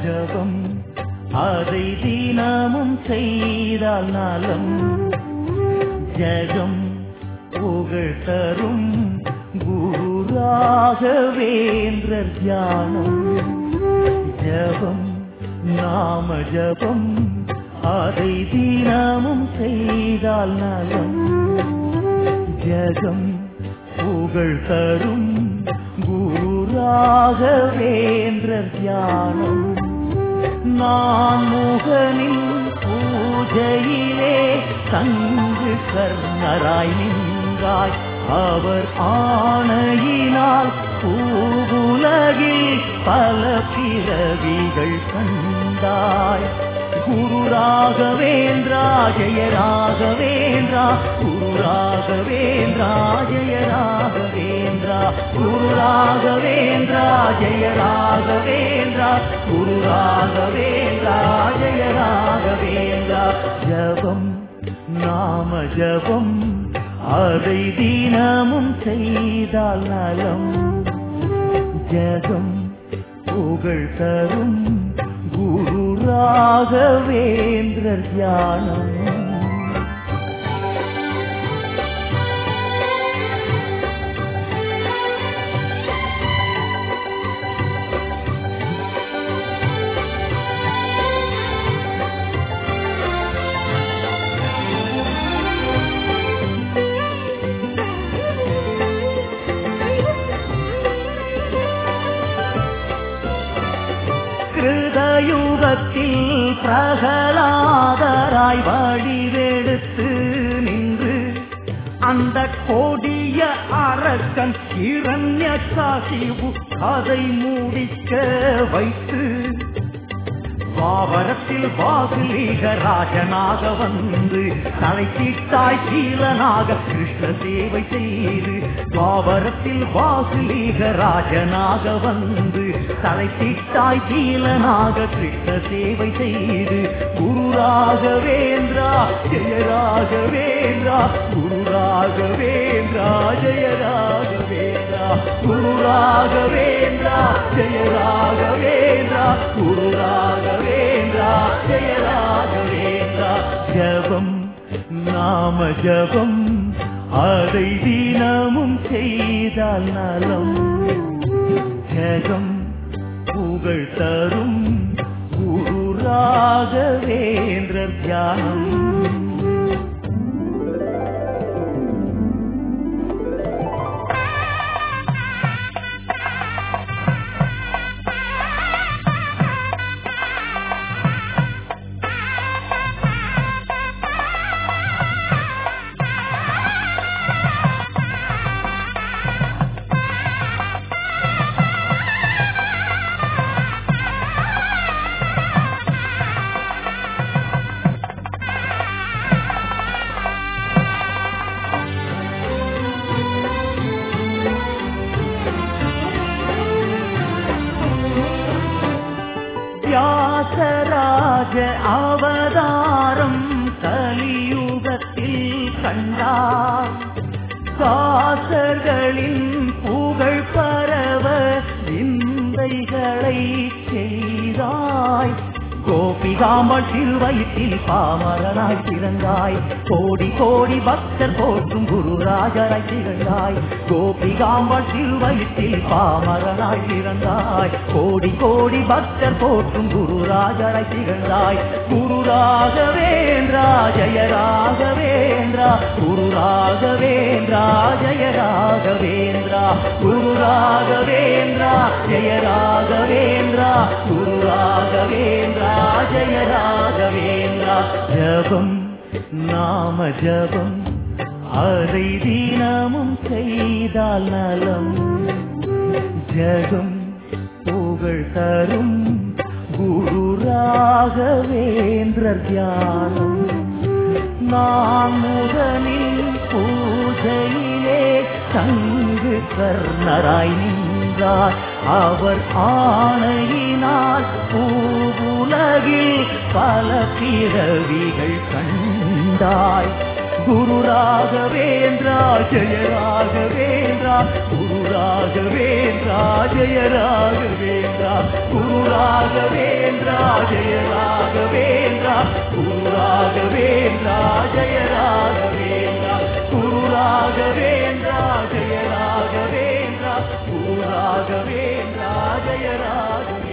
ஜபம் அதை தினமும் செய்தால் நலம் ஜெகம் புகழ் தரும் குரு ராகவேந்திர தியானம் ஜபம் நாம ஜபம் அதை தினமும் செய்தால் நலம் ஜெகம் புகழ் தரும் குரு ராகவேந்திர தியானம் நான் முகனின் பூஜையிலே தங்கு கர்ணராய் நின்றாய் அவர் ஆணையினால் பூவுலகில் பல பிறவிகள் கண்டாய் குரு ராகவேந்திரா ஜெய ராகவேந்திரா குரு ராகவேந்திரா ஜெய ராகவேந்திரா குரு ராகவேந்திரா ஜெய ராகவேந்திரா குரு ராகவேந்திரா ஜெய ராகவேந்திரா ஜபம் நாம ஜபம் அதை தினமும் செய்தால் நலம் ஜகம் புகழ் தரும் குரு ராகவேந்திர தியானம் கிருதயுகத்தில் பிரகலாதராய் வழிவெடுத்து நின்று அந்த கொடிய அரக்கன் இரண்ய காசிவு கதை முடிக்க வைத்து பாவரத்தில் வாசுலீக ராஜனாக வந்து தலை தீட்டாய் சீலனாக கிருஷ்ண சேவை செய்து பாவரத்தில் வாசுலீக ராஜனாக வந்து தலை தீட்டாய் சீலனாக கிருஷ்ண சேவை செய்து குரு ராகவேந்திரா ஜெய ராகவேந்திரா குரு ராகவேந்திரா ஜெய ராகவேந்திரா குரு ராகவேந்திரா ஜெய ராகவேந்திரா குரு ராகவேந்திரா ஜெய ராகவேந்திரா ஜபம் நாம ஜபம் அதை தினமும் செய்தால் நலம் ஜகம் புகழ் தரும் குரு ராகவேந்திர தியானம் வியாசராஜ அவதாரம் கலியுகத்தில் கண்டார் தாசர்களின் புகழ் பரவ விந்தைகளை செய்தாய் கோபிகாமல் திருவயிற்றில் பாமரனாய் பிறந்தாய் கோடி கோடி பக்தர் போற்றும் குரு ராஜராய் திகழ்ந்தாய் கோபிகாம்பல் திருவயிற்றில் பாமரனாய் பிறந்தாய் கோடி கோடி பக்தர் போற்றும் குரு ராஜராய் திகழ்ந்தாய் குரு ராகவேந்திரா ஜெய ராகவேந்திரா குரு ராகவேந்திரா ஜெய ராகவேந்திரா குரு ராகவேந்திரா ஜெய ராகவேந்திரா குரு ராகவேந்திரா ஜெய ராகவேந்திரா ஜபம் நாம ஜபம் அதை தினமும் செய்தால் நலம் ஜகம் புகழ் தரும் குரு ராகவேந்திர தியானம் நான் முதலில் பூஜையிலே தங்கு கர்ணராய் நின்றார் அவர் ஆணையினால் பூவுலகில் பல பிறவிகள் கண்டாய் குரு ராகவேந்திரா ஜெய ராகவேந்திரா குரு ராகவேந்திரா ஜெய ராகவேந்திரா குரு ராகவேந்திரா ஜெய ராகவேந்திரா குரு ராகவேந்திரா ஜெய ராகவேந்திரா குரு ராகவேந்திரா ஜெய ராகவேந்திரா குரு ராகவேந்திரா ஜெய ராகவேந்திரா